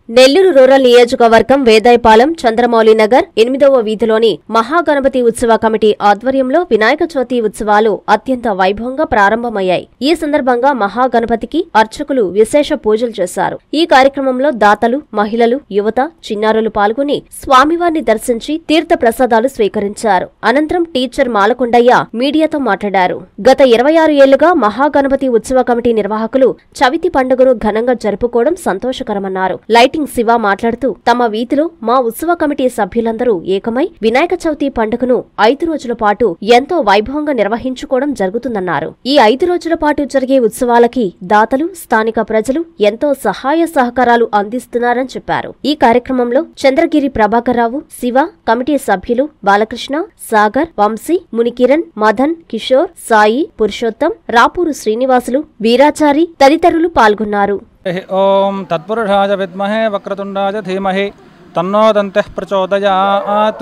Nellore rural నియోజకవర్గం వేదాయపాలెం చంద్రమౌళి నగర్ ఎనిమిదవ వీధిలోని మహాగణపతి ఉత్సవ కమిటీ ఆధ్వర్యంలో వినాయక చవితి ఉత్సవాలు అత్యంత వైభవంగా ప్రారంభమయ్యాయి ఈ సందర్భంగా మహాగణపతికి అర్చకులు విశేష పూజలు చేశారు ఈ కార్యక్రమంలో దాతలు మహిళలు యువత చిన్నారులు పాల్గొని స్వామివారిని దర్శించి తీర్థ ప్రసాదాలు స్వీకరించారు అనంతరం టీచర్ మాలకొండయ్య మీడియాతో మాట్లాడారు గత ఇరవై ఆరు ఏళ్లుగా మహాగణపతి ఉత్సవ కమిటీ నిర్వాహకులు చవితి పండుగను ఘనంగా జరుపుకోవడం సంతోషకరమన్నారు లైటింగ్ శివ మాట్లాడుతూ తమ వీధిలో మా ఉత్సవ కమిటీ సభ్యులందరూ ఏకమై వినాయక చవితి పండుగను ఐదు రోజుల పాటు ఎంతో వైభవంగా నిర్వహించుకోవడం జరుగుతుందన్నారు ఈ ఐదు రోజుల పాటు జరిగే ఉత్సవాలకి దాతలు స్థానిక ప్రజలు ఎంతో సహాయ సహకారాలు అందిస్తున్నారని చెప్పారు ఈ కార్యక్రమంలో చంద్రగిరి ప్రభాకర్రావు శివ కమిటీ సభ్యులు బాలకృష్ణ సాగర్ వంశీ మునికిరణ్ మదన్ కిషోర్ సాయి పురుషోత్తం రాపూరు శ్రీనివాసులు వీరాచారి తదితరులు పాల్గొన్నారు ఓం తత్పురుషాయ విద్మహే వక్రతుండాయ ధీమహి తన్నో దంతః ప్రచోదయాత్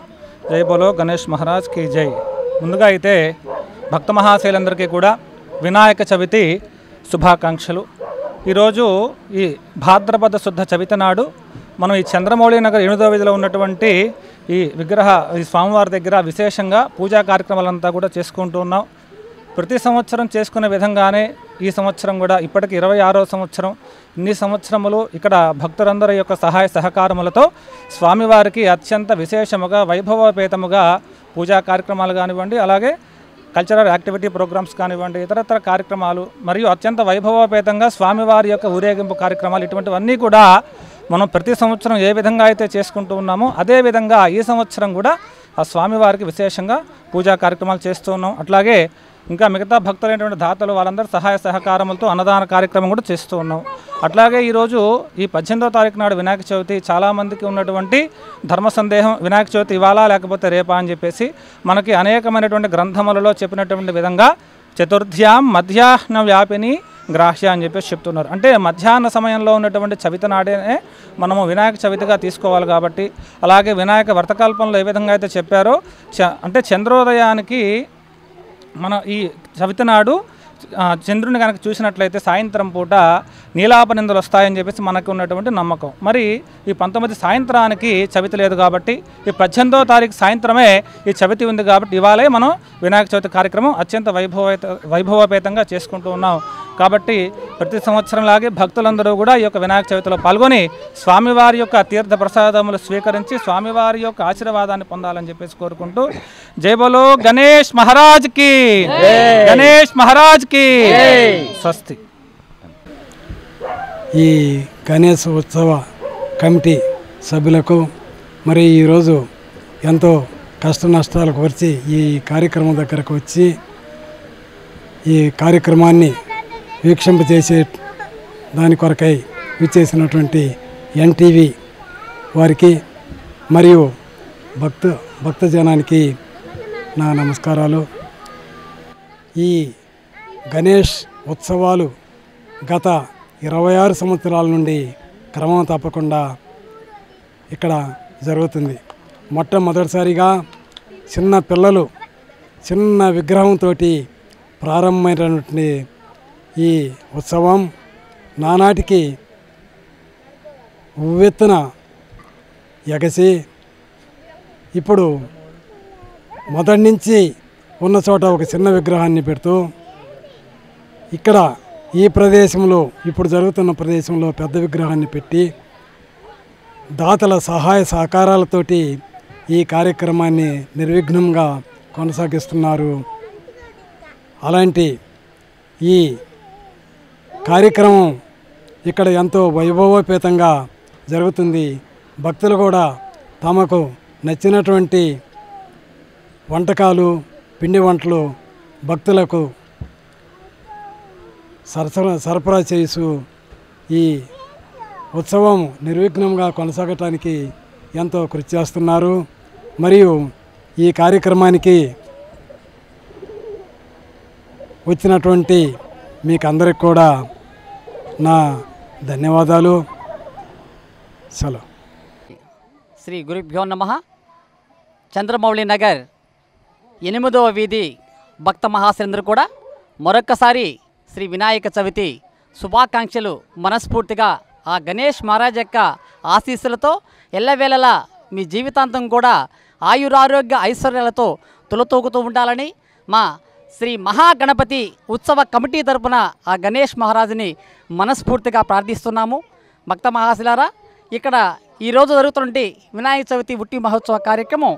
జై బోలో గణేష్ మహారాజ్ కి జై ముందుగా అయితే భక్త మహాశైలందరికీ కూడా వినాయక చవితి శుభాకాంక్షలు ఈరోజు ఈ భాద్రపద శుద్ధ చవితి నాడు మనం ఈ చంద్రమౌళి నగర్ ఎనిమిదో వీధిలో ఉన్నటువంటి ఈ విగ్రహ ఈ స్వామివారి దగ్గర విశేషంగా పూజా కార్యక్రమాలంతా కూడా చేసుకుంటూ ఉన్నాం ప్రతి సంవత్సరం చేసుకునే విధంగానే ఈ సంవత్సరం కూడా ఇప్పటికి ఇరవై ఆరో సంవత్సరం ఇన్ని సంవత్సరములు ఇక్కడ భక్తులందరి యొక్క సహాయ సహకారములతో స్వామివారికి అత్యంత విశేషముగా వైభవపేతముగా పూజా కార్యక్రమాలు కానివ్వండి అలాగే కల్చరల్ యాక్టివిటీ ప్రోగ్రామ్స్ కానివ్వండి ఇతరత్ర కార్యక్రమాలు మరియు అత్యంత వైభవపేతంగా స్వామివారి యొక్క ఊరేగింపు కార్యక్రమాలు ఇటువంటివన్నీ కూడా మనం ప్రతి సంవత్సరం ఏ విధంగా అయితే చేసుకుంటూ ఉన్నామో అదే విధంగా ఈ సంవత్సరం కూడా ఆ స్వామివారికి విశేషంగా పూజా కార్యక్రమాలు చేస్తూ ఉన్నాం అట్లాగే ఇంకా మిగతా భక్తులైనటువంటి దాతలు వాళ్ళందరూ సహాయ సహకారములతో అన్నదాన కార్యక్రమం కూడా చేస్తూ ఉన్నాం అట్లాగే ఈరోజు ఈ పద్దెనిమిదో తారీఖు నాడు వినాయక చవితి చాలామందికి ఉన్నటువంటి ధర్మ సందేహం వినాయక చవితి ఇవాళ లేకపోతే రేపా అని చెప్పేసి మనకి అనేకమైనటువంటి గ్రంథములలో చెప్పినటువంటి విధంగా చతుర్థ్యాం మధ్యాహ్న వ్యాపిని గ్రాహ్య అని చెప్పేసి చెప్తున్నారు అంటే మధ్యాహ్న సమయంలో ఉన్నటువంటి చవితి నాడే మనము వినాయక చవితిగా తీసుకోవాలి కాబట్టి అలాగే వినాయక వ్రతకల్పనలో ఏ విధంగా అయితే చెప్పారో చ అంటే చంద్రోదయానికి మన ఈ చవితి నాడు ఆ, చంద్రుని కనుక చూసినట్లయితే సాయంత్రం పూట నీలాపనిందలు వస్తాయని చెప్పేసి మనకు ఉన్నటువంటి నమ్మకం మరి ఈ పంతొమ్మిది సాయంత్రానికి చవితి లేదు కాబట్టి ఈ పద్దెనిమిదో తారీఖు సాయంత్రమే ఈ చవితి ఉంది కాబట్టి ఇవాళే మనం వినాయక చవితి కార్యక్రమం అత్యంత వైభవపేత వైభవపేతంగా చేసుకుంటూ ఉన్నాం కాబట్టి ప్రతి సంవత్సరం లాగే భక్తులందరూ కూడా ఈ యొక్క వినాయక చవితిలో పాల్గొని స్వామివారి యొక్క తీర్థ ప్రసాదములు స్వీకరించి స్వామివారి యొక్క ఆశీర్వాదాన్ని పొందాలని చెప్పేసి కోరుకుంటూ జై బోలో గణేష్ మహారాజ్ కి గణేష్ మహారాజ్ కి స్వస్తి ఈ గణేష్ ఉత్సవ కమిటీ సభ్యులకు మరి ఈరోజు ఎంతో కష్ట నష్టాలకు వచ్చి ఈ కార్యక్రమం దగ్గరకు వచ్చి ఈ కార్యక్రమాన్ని వీక్షింపచేసే దాని కొరకై విచ్చేసినటువంటి ఎన్టీవీ వారికి మరియు భక్త భక్తజనానికి నా నమస్కారాలు ఈ గణేష్ ఉత్సవాలు గత ఇరవై ఆరు సంవత్సరాల నుండి క్రమం తప్పకుండా ఇక్కడ జరుగుతుంది మొట్టమొదటిసారిగా చిన్న పిల్లలు చిన్న విగ్రహంతో ప్రారంభమైనటువంటి ఈ ఉత్సవం నానాటికి ఉవ్వెత్తున ఎగసి ఇప్పుడు మొదటి నుంచి ఉన్న చోట ఒక చిన్న విగ్రహాన్ని పెడుతూ ఇక్కడ ఈ ప్రదేశంలో ఇప్పుడు జరుగుతున్న ప్రదేశంలో పెద్ద విగ్రహాన్ని పెట్టి దాతల సహాయ సహకారాలతోటి ఈ కార్యక్రమాన్ని నిర్విఘ్నంగా కొనసాగిస్తున్నారు అలాంటి ఈ కార్యక్రమం ఇక్కడ ఎంతో వైభవోపేతంగా జరుగుతుంది భక్తులు కూడా తమకు నచ్చినటువంటి వంటకాలు పిండి వంటలు భక్తులకు సరసర సరఫరా చేసు ఈ ఉత్సవం నిర్విఘ్నంగా కొనసాగటానికి ఎంతో కృషి చేస్తున్నారు మరియు ఈ కార్యక్రమానికి వచ్చినటువంటి మీకు అందరికి కూడా నా ధన్యవాదాలు సెలవు శ్రీ గురుభ్యో నమ చంద్రమౌళి నగర్ ఎనిమిదవ వీధి భక్త మహాశైలందరూ కూడా మరొక్కసారి శ్రీ వినాయక చవితి శుభాకాంక్షలు మనస్ఫూర్తిగా ఆ గణేష్ మహారాజ్ యొక్క ఆశీస్సులతో ఎల్లవేళలా మీ జీవితాంతం కూడా ఆయురారోగ్య ఐశ్వర్యాలతో తులతూగుతూ ఉండాలని మా శ్రీ మహాగణపతి ఉత్సవ కమిటీ తరపున ఆ గణేష్ మహారాజుని మనస్ఫూర్తిగా ప్రార్థిస్తున్నాము భక్త మహాశిలారా ఇక్కడ ఈరోజు జరుగుతున్నటువంటి వినాయక చవితి ఉట్టి మహోత్సవ కార్యక్రమం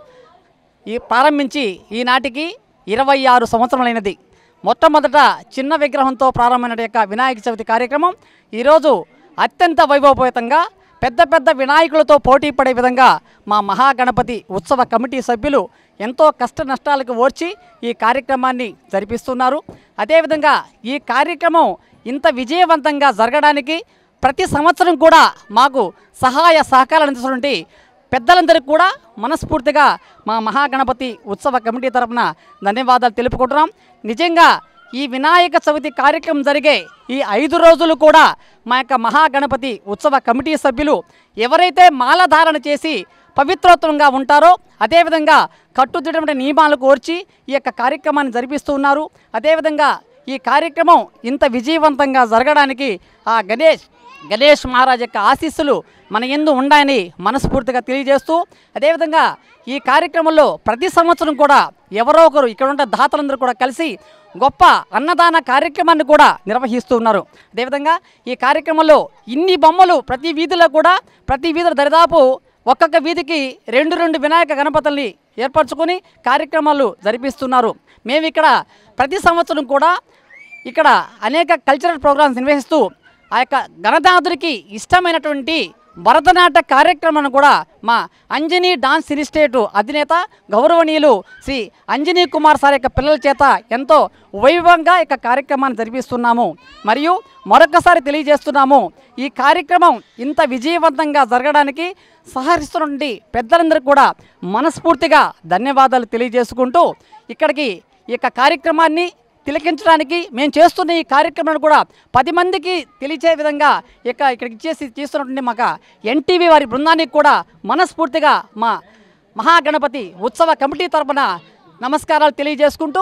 ఈ ప్రారంభించి ఈనాటికి ఇరవై ఆరు సంవత్సరములైనది మొట్టమొదట చిన్న విగ్రహంతో ప్రారంభమైన యొక్క వినాయక చవితి కార్యక్రమం ఈరోజు అత్యంత వైభవపేతంగా పెద్ద పెద్ద వినాయకులతో పోటీ పడే విధంగా మా మహాగణపతి ఉత్సవ కమిటీ సభ్యులు ఎంతో కష్ట నష్టాలకు ఓర్చి ఈ కార్యక్రమాన్ని జరిపిస్తున్నారు అదేవిధంగా ఈ కార్యక్రమం ఇంత విజయవంతంగా జరగడానికి ప్రతి సంవత్సరం కూడా మాకు సహాయ సహకారాలు అందిస్తున్నటువంటి పెద్దలందరికీ కూడా మనస్ఫూర్తిగా మా మహాగణపతి ఉత్సవ కమిటీ తరపున ధన్యవాదాలు తెలుపుకుంటున్నాం నిజంగా ఈ వినాయక చవితి కార్యక్రమం జరిగే ఈ ఐదు రోజులు కూడా మా యొక్క మహాగణపతి ఉత్సవ కమిటీ సభ్యులు ఎవరైతే మాలధారణ చేసి పవిత్రోత్తంగా ఉంటారో అదేవిధంగా కట్టుదిట్టమైన నియమాలు కోర్చి ఈ యొక్క కార్యక్రమాన్ని జరిపిస్తూ ఉన్నారు అదేవిధంగా ఈ కార్యక్రమం ఇంత విజయవంతంగా జరగడానికి ఆ గణేష్ గణేష్ మహారాజ్ యొక్క ఆశీస్సులు మన ఎందు ఉండాలని మనస్ఫూర్తిగా తెలియజేస్తూ అదేవిధంగా ఈ కార్యక్రమంలో ప్రతి సంవత్సరం కూడా ఎవరో ఒకరు ఇక్కడ ఉండే దాతలందరూ కూడా కలిసి గొప్ప అన్నదాన కార్యక్రమాన్ని కూడా నిర్వహిస్తూ ఉన్నారు అదేవిధంగా ఈ కార్యక్రమంలో ఇన్ని బొమ్మలు ప్రతి వీధిలో కూడా ప్రతి వీధిలో దరిదాపు ఒక్కొక్క వీధికి రెండు రెండు వినాయక గణపతుల్ని ఏర్పరచుకొని కార్యక్రమాలు జరిపిస్తున్నారు మేము ఇక్కడ ప్రతి సంవత్సరం కూడా ఇక్కడ అనేక కల్చరల్ ప్రోగ్రామ్స్ నిర్వహిస్తూ ఆ యొక్క గణనాథుడికి ఇష్టమైనటువంటి భరతనాట్య కార్యక్రమాన్ని కూడా మా అంజనీ డాన్స్ ఇన్స్టిట్యూట్ అధినేత గౌరవనీయులు శ్రీ అంజనీ కుమార్ సార్ యొక్క పిల్లల చేత ఎంతో వైభవంగా ఈ యొక్క కార్యక్రమాన్ని జరిపిస్తున్నాము మరియు మరొకసారి తెలియజేస్తున్నాము ఈ కార్యక్రమం ఇంత విజయవంతంగా జరగడానికి సహకరిస్తున్నటువంటి పెద్దలందరికీ కూడా మనస్ఫూర్తిగా ధన్యవాదాలు తెలియజేసుకుంటూ ఇక్కడికి ఈ యొక్క కార్యక్రమాన్ని తిలకించడానికి మేము చేస్తున్న ఈ కార్యక్రమాన్ని కూడా పది మందికి తెలియచే విధంగా ఇక ఇక్కడికి చేసి చేస్తున్నటువంటి మాకు ఎన్టీవీ వారి బృందానికి కూడా మనస్ఫూర్తిగా మా మహాగణపతి ఉత్సవ కమిటీ తరపున నమస్కారాలు తెలియజేసుకుంటూ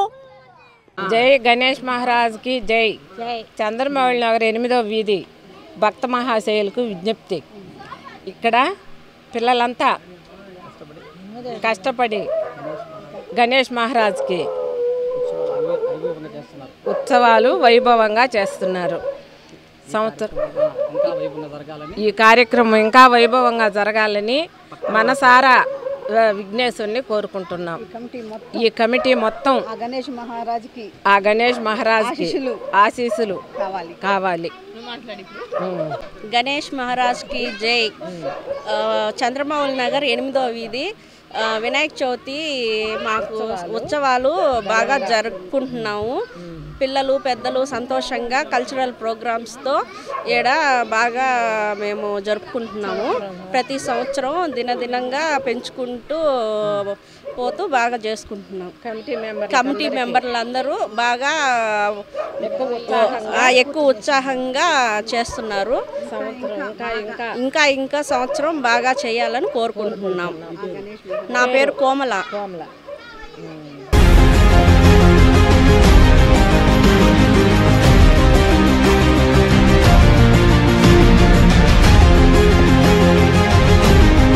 జై గణేష్ మహారాజ్కి జై చంద్రమౌళి నగర్ ఎనిమిదో వీధి భక్త మహాశయులకు విజ్ఞప్తి ఇక్కడ పిల్లలంతా కష్టపడి గణేష్ మహారాజ్కి ఉత్సవాలు వైభవంగా చేస్తున్నారు సంవత్సరం ఈ కార్యక్రమం ఇంకా వైభవంగా జరగాలని మనసారా ఆ, విఘ్నేశ్వరుని కోరుకుంటున్నాం ఈ కమిటీ మొత్తం ఆ గణేష్ మహారాజ్కి ఆ గణేష్ మహారాజ్కి ఆశీస్సులు ఆశీస్సులు కావాలి కావాలి గణేష్ మహారాజ్కి జై ఆ, చంద్రమౌళి నగర్ ఎనిమిదో వీధి ఆ, వినాయక చవితి మాకు ఉత్సవాలు బాగా జరుపుకుంటున్నాము పిల్లలు పెద్దలు సంతోషంగా కల్చరల్ ప్రోగ్రామ్స్తో ఈడ బాగా మేము జరుపుకుంటున్నాము ప్రతి సంవత్సరం దినదినంగా పెంచుకుంటూ పోతూ బాగా చేసుకుంటున్నాం కమిటీ మెంబర్ కమిటీ మెంబర్లు అందరూ బాగా ఆ, ఎక్కువ ఉత్సాహంగా చేస్తున్నారు ఇంకా ఇంకా ఇంకా ఇంకా సంవత్సరం బాగా చేయాలని కోరుకుంటున్నాం నా పేరు కోమల కోమల